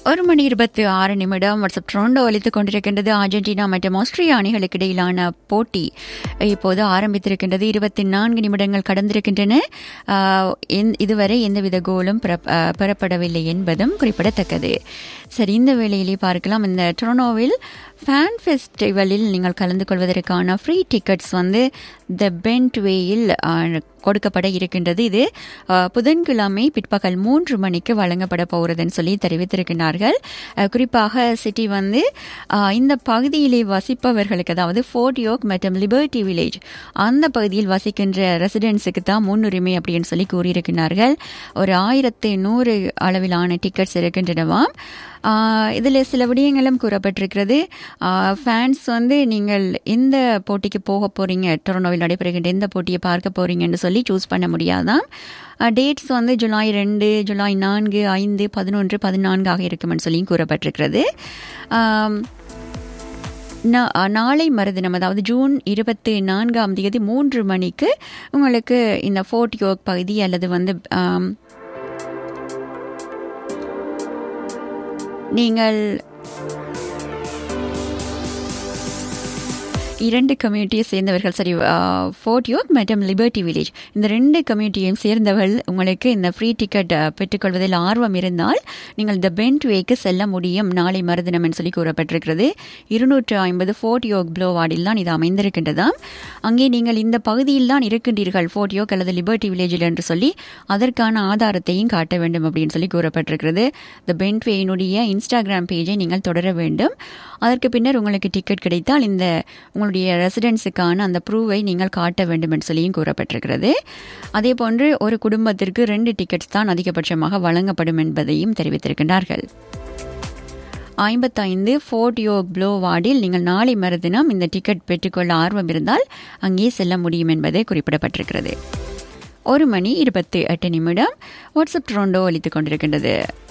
ஒரு மணி இருபத்தி ஆறு நிமிடம் வாட்ஸ்அப் ட்ரோண்டோ அளித்துக் கொண்டிருக்கின்றது அர்ஜென்டினா மற்றும் ஆஸ்திரியா அணிகளுக்கு இடையிலான போட்டி இப்போது ஆரம்பித்திருக்கின்றது இருபத்தி நான்கு நிமிடங்கள் கடந்திருக்கின்றன ஆஹ், எந்- இதுவரை எந்தவித கோலும் பெற- ஆஹ், பெறப்படவில்லை என்பதும் குறிப்பிடத்தக்கது சரி இந்த வேளையிலே பார்க்கலாம் இந்த டொரனோவில் ஃபேன் ஃபெஸ்டிவலில் நீங்கள் கலந்து கொள்வதற்கான ஃப்ரீ டிக்கெட்ஸ் வந்து த பென்ட் வேயில் கொடுக்கப்பட இருக்கின்றது இது ஆஹ், புதன்கிழமை பிற்பகல் மூன்று மணிக்கு வழங்கப்பட போகிறதுன்னு சொல்லி தெரிவித்திருக்கிறார்கள் ஆஹ், குறிப்பாக சிட்டி வந்து ஆஹ், இந்த பகுதியிலே வசிப்பவர்களுக்கு அதாவது ஃபோர்ட் யோக் மற்றும் லிபர்ட்டி வில்லேஜ் அந்த பகுதியில் வசிக்கின்ற ரெசிடென்ட்ஸுக்கு தான் முன்னுரிமை அப்படின்னு சொல்லி கூறியிருக்கிறார்கள் ஒரு ஆயிரத்து நூறு அளவிலான டிக்கெட்ஸ் இருக்கின்றனவாம் இதில் சில விடயங்களும் கூறப்பட்டிருக்கிறது ஃபேன்ஸ் வந்து நீங்கள் எந்த போட்டிக்கு போக போறீங்க டொரனோவில் நடைபெறுகின்ற எந்த போட்டியை பார்க்க போறீங்கன்னு சொல்லி சூஸ் பண்ண முடியாதாம் டேட்ஸ் வந்து ஜூலை ரெண்டு ஜூலை நான்கு ஐந்து பதினொன்று பதினான்கு ஆக இருக்குமென்னு சொல்லி கூறப்பட்டிருக்கிறது ஆம், நா- நாளை மறுதினம் அதாவது ஜூன் இருபத்தி நான்காம் தேதி மூன்று மணிக்கு உங்களுக்கு இந்த ஃபோர்ட் யோக் பகுதி அல்லது வந்து ஆம், நீங்கள் இரண்டு கம்யூனிட்டியை சேர்ந்தவர்கள் சரி ஃபோர்ட் யோக் மற்றும் லிபர்ட்டி வில்லேஜ் இந்த ரெண்டு கம்யூனிட்டியையும் சேர்ந்தவர்கள் உங்களுக்கு இந்த ஃப்ரீ டிக்கெட் பெற்றுக்கொள்வதில் ஆர்வம் இருந்தால் நீங்கள் த பென்ட் வேக்கு செல்ல முடியும் நாளை மறுதினம் என்று சொல்லி கூறப்பட்டிருக்கிறது இருநூற்று ஐம்பது ஃபோர்ட் யோக் ப்ளோவார்டில் தான் இது அமைந்திருக்கின்றதாம் அங்கே நீங்கள் இந்த பகுதியில் தான் இருக்கின்றீர்கள் ஃபோர்ட் யோக் அல்லது லிபர்ட்டி வில்லேஜில் என்று சொல்லி அதற்கான ஆதாரத்தையும் காட்ட வேண்டும் அப்படின்னு சொல்லி கூறப்பட்டிருக்கிறது த பென்ட் வேயினுடைய இன்ஸ்டாகிராம் பேஜை நீங்கள் தொடர வேண்டும் அதற்கு பின்னர் உங்களுக்கு டிக்கெட் கிடைத்தால் இந்த உங்களுடைய ரெசிடென்ஸுக்கான அந்த ப்ரூவை நீங்கள் காட்ட வேண்டும் என்று சொல்லியும் கூறப்பட்டிருக்கிறது அதே போன்று ஒரு குடும்பத்திற்கு ரெண்டு டிக்கெட்ஸ் தான் அதிகபட்சமாக வழங்கப்படும் என்பதையும் தெரிவித்திருக்கின்றார்கள் ஐம்பத்தைந்து ஃபோர்ட் யோக் ப்ளோ வார்டில் நீங்கள் நாளை மறுதினம் இந்த டிக்கெட் பெற்றுக்கொள்ள ஆர்வம் இருந்தால் அங்கே செல்ல முடியும் என்பது குறிப்பிடப்பட்டிருக்கிறது ஒரு மணி இருபத்தி எட்டு நிமிடம் வாட்ஸ்அப் ட்ரோண்டோ அளித்துக் கொண்டிருக்கின்றது